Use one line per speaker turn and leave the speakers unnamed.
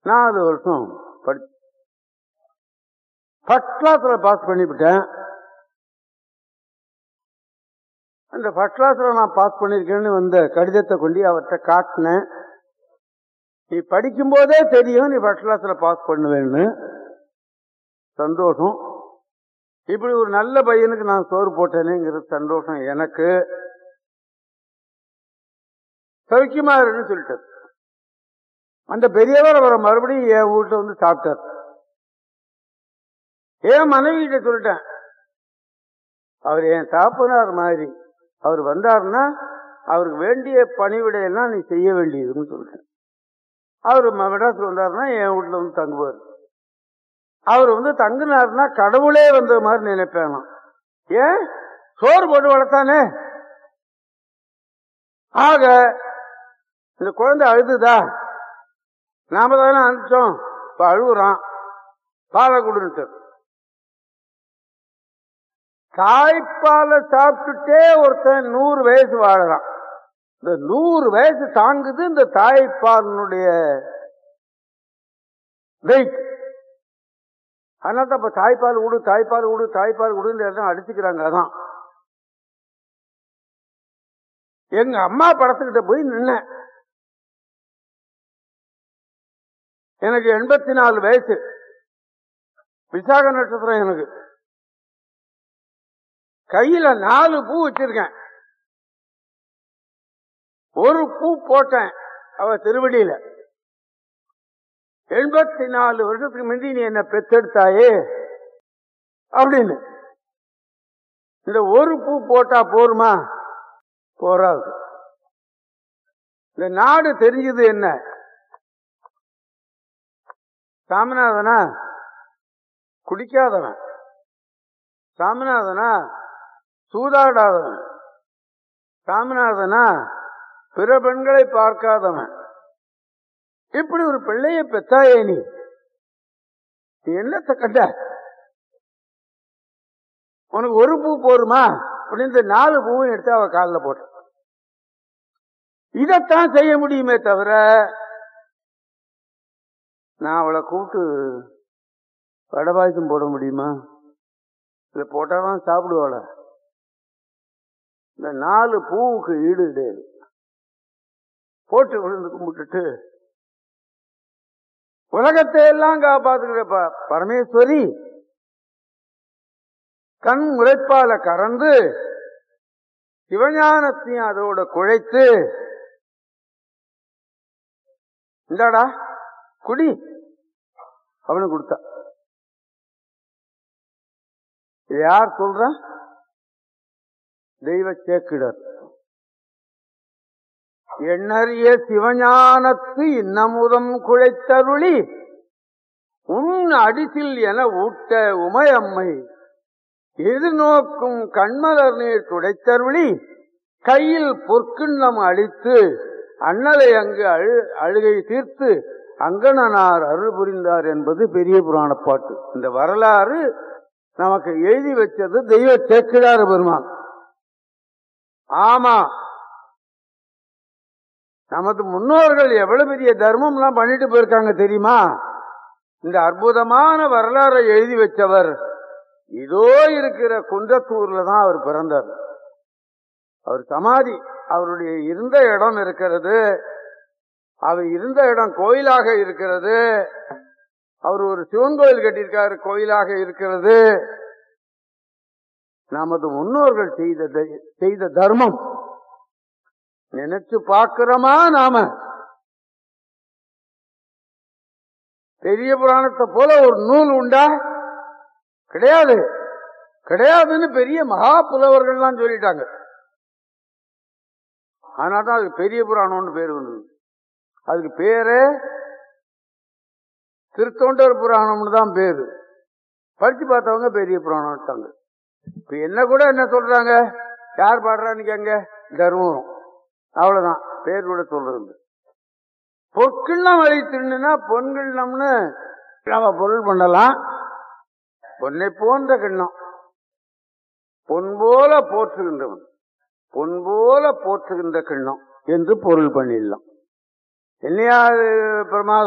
நாலு வருஷம் படி ஃபர்ஸ்ட் கிளாஸ்ல பாஸ் பண்ணிவிட்டேன் அந்த ஃபர்ஸ்ட் கிளாஸ்ல நான் பாஸ் பண்ணிருக்கேன்னு வந்த கடிதத்தை கொண்டு அவர்கிட்ட காட்டினேன் நீ படிக்கும் போதே தெரியும் நீ ஃபர்ஸ்ட் கிளாஸ்ல பாஸ் பண்ணுவேன்னு சந்தோஷம் இப்படி ஒரு நல்ல பையனுக்கு நான் சோறு போட்டேனேங்கிற சந்தோஷம் எனக்கு சௌக்கியமா இருக்குன்னு சொல்லிட்டார் அந்த பெரியவர் அவரை மறுபடியும் என் வீட்டுல வந்து சாப்பிட்டார் என் மனைவிகிட்ட சொல்லிட்டேன் அவர் என் தாப்பனார் மாதிரி அவர் வந்தாருன்னா அவருக்கு வேண்டிய பணிவிடையெல்லாம் நீ செய்ய வேண்டியதுன்னு சொல்லிட்டேன் அவர் மெட்ராஸ் வந்தாருன்னா என் வீட்டுல வந்து தங்குவார் அவர் வந்து தங்குனாருன்னா கடவுளே வந்த மாதிரி நினைப்பேன் நான். ஏன் சோறு போட்டு வளர்த்தானே ஆக இந்த குழந்தை அழுதுதா நாம தானே அனுப்பிச்சோம் இப்ப அழுகுறான் பாலை கொடுன்ட்டு தாய்ப்பாலை சாப்பிட்டுட்டே ஒருத்தன் நூறு வயசு வாழறான் இந்த நூறு வயசு தாங்குது இந்த தாய்ப்பாலினுடைய வெயிட் அதனால தான் இப்ப தாய்ப்பால் விடு தாய்ப்பால் விடு தாய்ப்பால் விடுன்னு எல்லாம் அடிச்சுக்கிறாங்க அதான் எங்க அம்மா படத்துக்கிட்ட போய் நின்னேன் எனக்கு எண்பத்தி நாலு வயசு விசாக நட்சத்திரம் எனக்கு கையில நாலு பூ வச்சிருக்கேன் ஒரு பூ போட்டேன் அவ திருவடியில எண்பத்தி நாலு வருஷத்துக்கு முந்தி நீ என்ன பெத்தெடுத்தாயே அப்படின்னு இந்த ஒரு பூ போட்டா போருமா போராது இந்த நாடு தெரிஞ்சது என்ன சாமிநாதனா குடிக்காதவன் சாமிநாதனா சூதாடாதவன் சாமிநாதனா பிற பெண்களை பார்க்காதவன் இப்படி ஒரு பிள்ளைய பெத்தாயே நீ நீ என்னத்த கண்ட உனக்கு ஒரு பூ போருமா அப்படின்னு இந்த நாலு பூவும் எடுத்து அவ காலில் போட்ட இதைத்தான் செய்ய முடியுமே தவிர நான் அவளை கூப்பிட்டு வடை பாயசம் போட முடியுமா இதை போட்டாதான் சாப்பிடுவாள இந்த நாலு பூவுக்கு ஈடு கிடையாது போட்டு விழுந்து கும்பிட்டுட்டு உலகத்தை எல்லாம் காப்பாத்துக்கிற ப- பரமேஸ்வரி கண் உழைப்பால கறந்து சிவஞானத்தையும் அதோட குழைத்து இந்தாடா குடி அவனுக்கு கொடுத்தா இது யார் சொல்ற தெய்வ சேக்கிடர் எண்ணறிய சிவஞானத்து இன்னமுதம் குழைத்தருளி உன் அடிசில் என ஊட்ட உமையம்மை எதிர்நோக்கும் கண்மலர் நீர் துடைத்தருளி கையில் பொற்கிண்ணம் அளித்து அண்ணலை அங்கு அழு அழுகை தீர்த்து அங்கணனார் அருள் புரிந்தார் என்பது பெரிய புராண பாட்டு இந்த வரலாறு நமக்கு எழுதி வச்சது தெய்வ சேக்கிடார் பெருமான் ஆமா நமது முன்னோர்கள் எவ்வளவு பெரிய தர்மம் எல்லாம் பண்ணிட்டு போயிருக்காங்க தெரியுமா இந்த அற்புதமான வரலாறை எழுதி வச்சவர் இதோ இருக்கிற குன்றத்தூர்ல தான் அவர் பிறந்தார் அவர் சமாதி அவருடைய இருந்த இடம் இருக்கிறது அவர் இருந்த இடம் கோயிலாக இருக்கிறது அவர் ஒரு சிவன் கோயில் கட்டியிருக்காரு கோயிலாக இருக்கிறது நமது முன்னோர்கள் செய்த த- செய்த தர்மம் நினைச்சு பார்க்கிறோமா நாம பெரிய புராணத்தை போல ஒரு நூல் உண்டா கிடையாது கிடையாதுன்னு பெரிய மகா புலவர்கள்லாம் சொல்லிட்டாங்க அதனால தான் அதுக்கு பெரிய புராணம்னு பேர் வந்தது அதுக்கு பேரு திருத்தொண்டர் புராணம்னு தான் பேரு படிச்சு பார்த்தவங்க பெரிய புராணம்ட்டாங்க இப்ப என்ன கூட என்ன சொல்றாங்க யார் பாடுறான்னு கேங்க தர்மபுரம் அவ்வளவுதான் பேர் கூட சொல்றது பொற்கிண்ணம் வழி திருண்டுனா பொன்கிண்ணம்னு நம்ம பொருள் பண்ணலாம் பொன்னை போன்ற கிண்ணம் பொன் போல போற்றுகின்றவன் பொன் போல போற்றுகின்ற கிண்ணம் என்று பொருள் பண்ணிடலாம் என்னையா பிரமாதம்